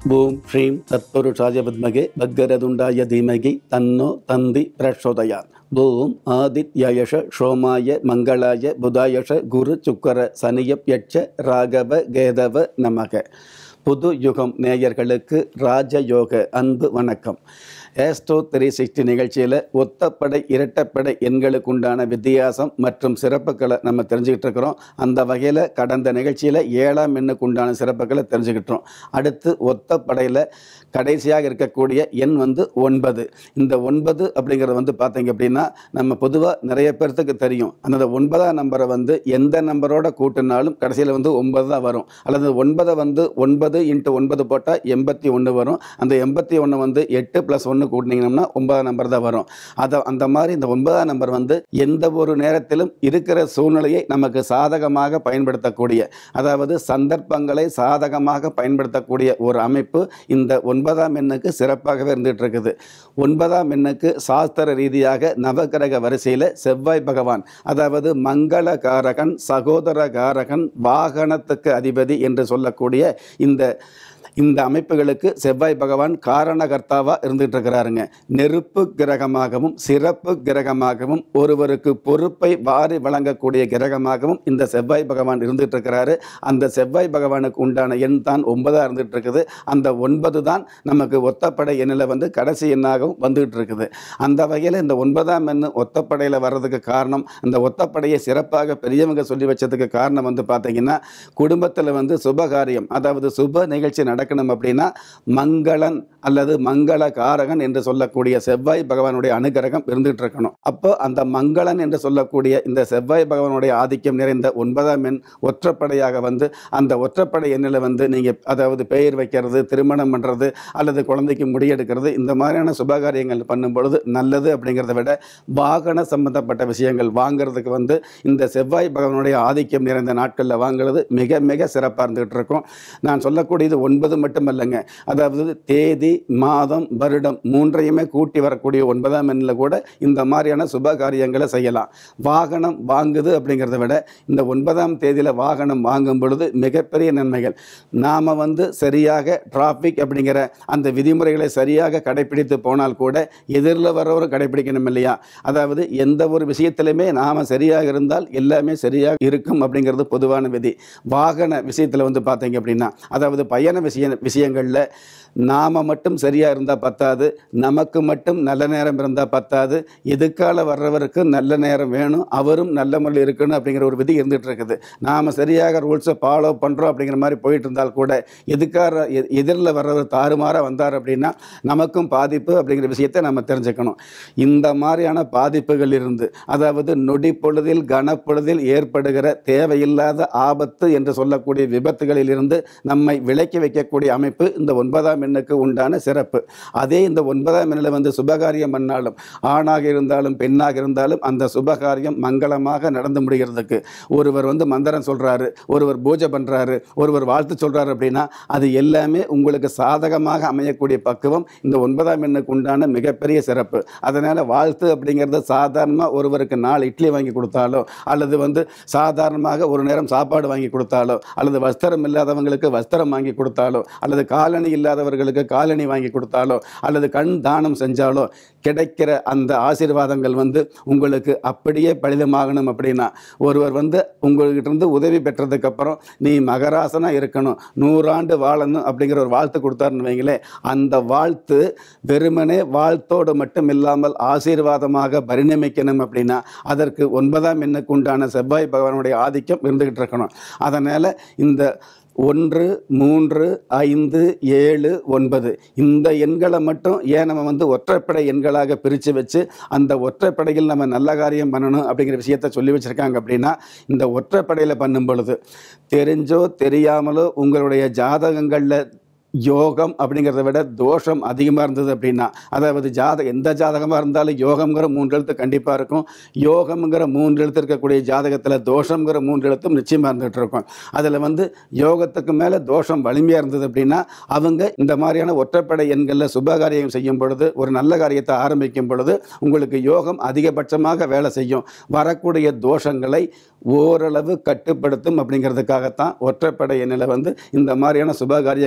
ஓம் ஸ்ரீம் தத்புருஷாய வித்மகே பக்கரதுண்டாய தீமகி தன்னோ தந்தி பிரச்சோதயாத் ஓம் ஆதித்யயஷ சோமாய மங்களாய புதாயஷ குரு சுக்கர சனியப்யட்ச ராகவ கேதவ நமக புது யுகம் நேயர்களுக்கு ராஜயோக அன்பு வணக்கம் ஏஸ்ட்ரோ த்ரீ சிக்ஸ்டி நிகழ்ச்சியில் ஒத்தப்படை இரட்டைப்படை எண்களுக்கு உண்டான வித்தியாசம் மற்றும் சிறப்புகளை நம்ம தெரிஞ்சுக்கிட்டு இருக்கிறோம் அந்த வகையில் கடந்த நிகழ்ச்சியில் ஏழாம் எண்ணுக்கு உண்டான சிறப்புகளை தெரிஞ்சுக்கிட்டோம் அடுத்து ஒத்தப்படையில் கடைசியாக இருக்கக்கூடிய எண் வந்து ஒன்பது இந்த ஒன்பது அப்படிங்கிறது வந்து பார்த்தீங்க அப்படின்னா நம்ம பொதுவாக நிறைய பேர்த்துக்கு தெரியும் அந்த ஒன்பதாம் நம்பரை வந்து எந்த நம்பரோட கூட்டினாலும் கடைசியில் வந்து ஒன்பது தான் வரும் அல்லது ஒன்பதை வந்து ஒன்பது இன்ட்டு ஒன்பது போட்டால் எண்பத்தி ஒன்று வரும் அந்த எண்பத்தி ஒன்று வந்து எட்டு ப்ளஸ் ஒன்று கூட்டினீங்கன்னா ஒன்பதாம் நம்பர் தான் வரும் அதை அந்த மாதிரி இந்த ஒன்பதாம் நம்பர் வந்து எந்த ஒரு நேரத்திலும் இருக்கிற சூழ்நிலையை நமக்கு சாதகமாக பயன்படுத்தக்கூடிய அதாவது சந்தர்ப்பங்களை சாதகமாக பயன்படுத்தக்கூடிய ஒரு அமைப்பு இந்த ஒன்பதாம் எண்ணுக்கு சிறப்பாகவே இருந்துகிட்டு இருக்குது ஒன்பதாம் எண்ணுக்கு சாஸ்திர ரீதியாக நவகிரக வரிசையில் செவ்வாய் பகவான் அதாவது மங்களகாரகன் சகோதரகாரகன் வாகனத்துக்கு அதிபதி என்று சொல்லக்கூடிய இந்த இந்த அமைப்புகளுக்கு செவ்வாய் பகவான் காரணகர்த்தாவாக இருந்துகிட்டு இருக்கிறாருங்க நெருப்பு கிரகமாகவும் சிறப்பு கிரகமாகவும் ஒருவருக்கு பொறுப்பை வாரி வழங்கக்கூடிய கிரகமாகவும் இந்த செவ்வாய் பகவான் இருந்துகிட்டு இருக்கிறாரு அந்த செவ்வாய் பகவானுக்கு உண்டான எண் தான் ஒன்பதாக இருந்துகிட்டு இருக்குது அந்த ஒன்பது தான் நமக்கு ஒத்தப்படை எண்ணில் வந்து கடைசி எண்ணாகவும் வந்துகிட்டு இருக்குது அந்த வகையில் இந்த ஒன்பதாம் எண் ஒத்தப்படையில் வர்றதுக்கு காரணம் அந்த ஒத்தப்படையை சிறப்பாக பெரியவங்க சொல்லி வச்சதுக்கு காரணம் வந்து பார்த்தீங்கன்னா குடும்பத்தில் வந்து சுபகாரியம் அதாவது சுப நிகழ்ச்சி நடக்கணும் அப்படின்னா மங்களன் அல்லது மங்கள காரகன் என்று சொல்லக்கூடிய செவ்வாய் பகவானுடைய அனுகிரகம் இருந்துகிட்டு இருக்கணும் அப்போ அந்த மங்களன் என்று சொல்லக்கூடிய இந்த செவ்வாய் பகவானுடைய ஆதிக்கம் நிறைந்த ஒன்பதாம் எண் ஒற்றைப்படையாக வந்து அந்த ஒற்றைப்படை எண்ணில் வந்து நீங்கள் அதாவது பெயர் வைக்கிறது திருமணம் பண்ணுறது அல்லது குழந்தைக்கு முடியெடுக்கிறது இந்த மாதிரியான சுபகாரியங்கள் பண்ணும் பொழுது நல்லது அப்படிங்கிறத விட வாகன சம்பந்தப்பட்ட விஷயங்கள் வாங்குறதுக்கு வந்து இந்த செவ்வாய் பகவானுடைய ஆதிக்கம் நிறைந்த நாட்களில் வாங்குறது மிக மிக சிறப்பாக இருந்துகிட்டு இருக்கும் நான் சொல்லக்கூடியது ஒன்பது மட்டுமல்லங்க அதாவது தேதி மாதம் வருடம் மூன்றையுமே கூட்டி வரக்கூடிய ஒன்பதாம் எண்ணில் கூட இந்த மாதிரியான சுப காரியங்களை செய்யலாம் வாகனம் வாங்குது அப்படிங்கிறத விட இந்த ஒன்பதாம் தேதியில் வாகனம் வாங்கும் பொழுது மிகப்பெரிய நன்மைகள் நாம் வந்து சரியாக டிராஃபிக் அப்படிங்கிற அந்த விதிமுறைகளை சரியாக கடைப்பிடித்து போனால் கூட எதிரில் வர்றவரும் கடைப்பிடிக்கணும் இல்லையா அதாவது எந்த ஒரு விஷயத்திலுமே நாம் சரியாக இருந்தால் எல்லாமே சரியாக இருக்கும் அப்படிங்கிறது பொதுவான விதி வாகன விஷயத்தில் வந்து பார்த்தீங்க அப்படின்னா அதாவது பயண விஷய விஷயங்களில் நாம் மட்டும் சரியாக இருந்தால் பத்தாது நமக்கு மட்டும் நல்ல நேரம் இருந்தால் பத்தாது எதுக்கால வர்றவருக்கு நல்ல நேரம் வேணும் அவரும் நல்ல முறையில் இருக்கணும் அப்படிங்கிற ஒரு விதி இருந்துகிட்டு இருக்குது நாம் சரியாக ரூல்ஸை ஃபாலோ பண்ணுறோம் அப்படிங்கிற மாதிரி போயிட்டு இருந்தால் கூட எதுக்கார எ- எதிரில் வர்றவர் தாறுமாறாக வந்தார் அப்படின்னா நமக்கும் பாதிப்பு அப்படிங்கிற விஷயத்தை நம்ம தெரிஞ்சுக்கணும் இந்த மாதிரியான பாதிப்புகள் இருந்து அதாவது நொடி பொழுதில் கனப்பொழுதில் ஏற்படுகிற தேவையில்லாத ஆபத்து என்று சொல்லக்கூடிய விபத்துகளில் இருந்து நம்மை விலக்கி வைக்கக்கூடிய அமைப்பு இந்த ஒன்பதாம் எண்ணுக்கு உண்டான சிறப்பு அதே இந்த ஒன்பதாம் எண்ணில் வந்து சுபகாரியம் பண்ணாலும் ஆணாக இருந்தாலும் பெண்ணாக இருந்தாலும் அந்த சுபகாரியம் மங்களமாக நடந்து முடிகிறதுக்கு ஒருவர் வந்து மந்திரம் சொல்றாரு ஒருவர் பூஜை பண்றாரு ஒருவர் வாழ்த்து சொல்றாரு அப்படின்னா அது எல்லாமே உங்களுக்கு சாதகமாக அமையக்கூடிய பக்குவம் இந்த ஒன்பதாம் எண்ணுக்கு உண்டான மிகப்பெரிய சிறப்பு அதனால வாழ்த்து அப்படிங்கிறது சாதாரணமாக ஒருவருக்கு நாலு இட்லி வாங்கி கொடுத்தாலோ அல்லது வந்து சாதாரணமாக ஒரு நேரம் சாப்பாடு வாங்கி கொடுத்தாலோ அல்லது வஸ்திரம் இல்லாதவங்களுக்கு வஸ்திரம் வாங்கி கொடுத்தாலோ அல்லது காலணி இல்லாதவர்களுக்கு காலணி வாங்கி கொடுத்தாலோ அல்லது கண் தானம் செஞ்சாலோ கிடைக்கிற அந்த ஆசீர்வாதங்கள் வந்து உங்களுக்கு அப்படியே பலிதமாகணும் அப்படின்னா ஒருவர் வந்து உங்கள்கிட்ட இருந்து உதவி பெற்றதுக்கு அப்புறம் நீ மகராசனா இருக்கணும் நூறாண்டு வாழணும் அப்படிங்கிற ஒரு வாழ்த்து கொடுத்தாருன்னு வைங்களேன் அந்த வாழ்த்து வெறுமனே வாழ்த்தோடு மட்டும் இல்லாமல் ஆசீர்வாதமாக பரிணமிக்கணும் அப்படின்னா அதற்கு ஒன்பதாம் எண்ணுக்கு உண்டான செவ்வாய் பகவானுடைய ஆதிக்கம் இருந்துகிட்டு இருக்கணும் அதனால் இந்த ஒன்று மூன்று ஐந்து ஏழு ஒன்பது இந்த எண்களை மட்டும் ஏன் நம்ம வந்து ஒற்றைப்படை எண்களாக பிரித்து வச்சு அந்த ஒற்றைப்படையில் நம்ம நல்ல காரியம் பண்ணணும் அப்படிங்கிற விஷயத்த சொல்லி வச்சுருக்காங்க அப்படின்னா இந்த ஒற்றைப்படையில் பண்ணும் பொழுது தெரிஞ்சோ தெரியாமலோ உங்களுடைய ஜாதகங்களில் யோகம் அப்படிங்கிறத விட தோஷம் அதிகமாக இருந்தது அப்படின்னா அதாவது ஜாத எந்த ஜாதகமாக இருந்தாலும் யோகம்ங்கிற மூன்று எழுத்து கண்டிப்பாக இருக்கும் யோகம்ங்கிற மூன்று எழுத்து இருக்கக்கூடிய ஜாதகத்தில் தோஷம்ங்கிற மூன்று எழுத்தும் நிச்சயமாக இருந்துகிட்டு இருக்கும் அதில் வந்து யோகத்துக்கு மேலே தோஷம் வலிமையாக இருந்தது அப்படின்னா அவங்க இந்த மாதிரியான ஒற்றைப்படை எண்களில் சுபகாரியம் செய்யும் பொழுது ஒரு நல்ல காரியத்தை ஆரம்பிக்கும் பொழுது உங்களுக்கு யோகம் அதிகபட்சமாக வேலை செய்யும் வரக்கூடிய தோஷங்களை ஓரளவு கட்டுப்படுத்தும் அப்படிங்கிறதுக்காகத்தான் ஒற்றைப்படை எண்ணில் வந்து இந்த மாதிரியான சுபகாரியங்களை செய்ய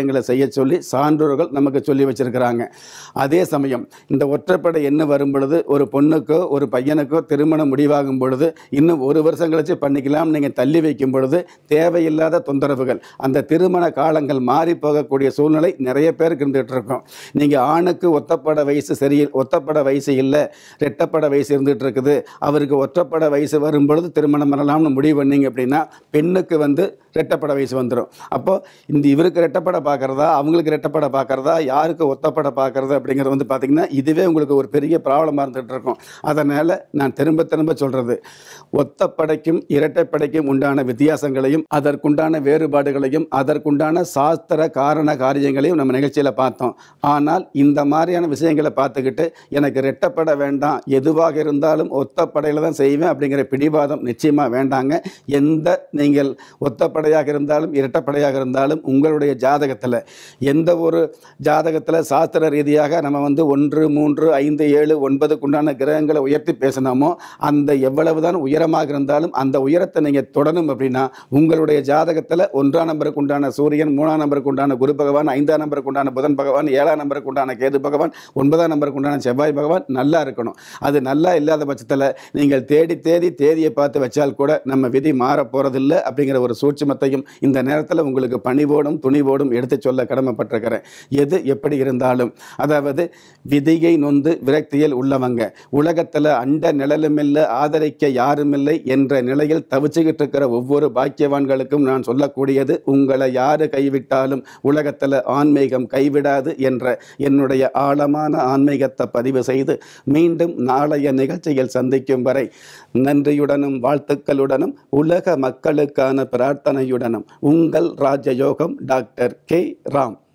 சொல்லி சான்றோர்கள் நமக்கு சொல்லி வச்சிருக்கிறாங்க அதே சமயம் இந்த ஒற்றைப்படை என்ன வரும் பொழுது ஒரு பொண்ணுக்கோ ஒரு பையனுக்கோ திருமணம் முடிவாகும் பொழுது இன்னும் ஒரு வருஷம் கழிச்சு பண்ணிக்கலாம் நீங்கள் தள்ளி வைக்கும் பொழுது தேவையில்லாத தொந்தரவுகள் அந்த திருமண காலங்கள் மாறி போகக்கூடிய சூழ்நிலை நிறைய பேருக்கு இருந்துகிட்டு இருக்கும் நீங்கள் ஆணுக்கு ஒத்தப்பட வயசு சரி ஒத்தப்பட வயசு இல்லை ரெட்டப்பட வயசு இருந்துகிட்டு இருக்குது அவருக்கு ஒற்றப்பட வயசு வரும் பொழுது திருமணம் பண்ணலாம்னு முடிவு பண்ணீங்க அப்படின்னா பெண்ணுக்கு வந்து ரெட்டப்பட வயசு வந்துடும் அப்போ இந்த இவருக்கு ரெட்டப்பட பார்க்குறதா அவங்களுக்கு ரெட்டப்பட பார்க்குறதா யாருக்கு ஒத்தப்பட பார்க்குறது அப்படிங்கிறது வந்து பார்த்திங்கன்னா இதுவே உங்களுக்கு ஒரு பெரிய ப்ராப்ளமாக இருந்துகிட்டு இருக்கும் அதனால் நான் திரும்ப திரும்ப சொல்கிறது ஒத்தப்படைக்கும் இரட்டைப்படைக்கும் உண்டான வித்தியாசங்களையும் அதற்குண்டான வேறுபாடுகளையும் அதற்குண்டான சாஸ்திர காரண காரியங்களையும் நம்ம நிகழ்ச்சியில் பார்த்தோம் ஆனால் இந்த மாதிரியான விஷயங்களை பார்த்துக்கிட்டு எனக்கு ரெட்டப்பட வேண்டாம் எதுவாக இருந்தாலும் ஒத்தப்படையில் தான் செய்வேன் அப்படிங்கிற பிடிவாதம் நிச்சயமாக வேண்டாங்க எந்த நீங்கள் ஒத்தப்படையாக இருந்தாலும் இரட்டப்படையாக இருந்தாலும் உங்களுடைய ஜாதகத்தில் எந்த ஒரு ஜாதகத்தில் சாஸ்திர ரீதியாக நம்ம வந்து ஒன்று மூன்று ஐந்து ஏழு ஒன்பதுக்குண்டான கிரகங்களை உயர்த்தி பேசினோமோ அந்த எவ்வளவுதான் உயரமாக இருந்தாலும் அந்த உயரத்தை நீங்கள் தொடரும் அப்படின்னா உங்களுடைய ஜாதகத்தில் ஒன்றாம் நம்பருக்கு உண்டான சூரியன் மூணாம் நம்பருக்கு உண்டான குரு பகவான் ஐந்தாம் நம்பருக்கு உண்டான புதன் பகவான் ஏழாம் நம்பருக்கு உண்டான கேது பகவான் ஒன்பதாம் நம்பருக்கு உண்டான செவ்வாய் பகவான் நல்லா இருக்கணும் அது நல்லா இல்லாத பட்சத்தில் நீங்கள் தேடி தேடி தேதியை பார்த்து வச்சால் கூட நம்ம விதி மாற போகிறதில்ல அப்படிங்கிற ஒரு சூட்சுமத்தையும் இந்த நேரத்தில் உங்களுக்கு பணிவோடும் துணிவோடும் எடுத்து சொல்ல கடமைப்பட்டிருக்கிறேன் எது எப்படி இருந்தாலும் அதாவது விதியை நொந்து விரக்தியில் உள்ளவங்க உலகத்தில் அண்ட நிழலுமில்லை ஆதரிக்க யாருமில்லை என்ற நிலையில் தவிச்சுக்கிட்டு இருக்கிற ஒவ்வொரு பாக்கியவான்களுக்கும் நான் சொல்லக்கூடியது உங்களை யாரு கைவிட்டாலும் உலகத்தில் ஆன்மீகம் கைவிடாது என்ற என்னுடைய ஆழமான ஆன்மீகத்தை பதிவு செய்து மீண்டும் நாளைய நிகழ்ச்சியில் சந்திக்கும் வரை நன்றியுடனும் வாழ்த்துக்களுடனும் உலக மக்களுக்கான பிரார்த்தனையுடனும் உங்கள் ராஜயோகம் டாக்டர் கே ராம்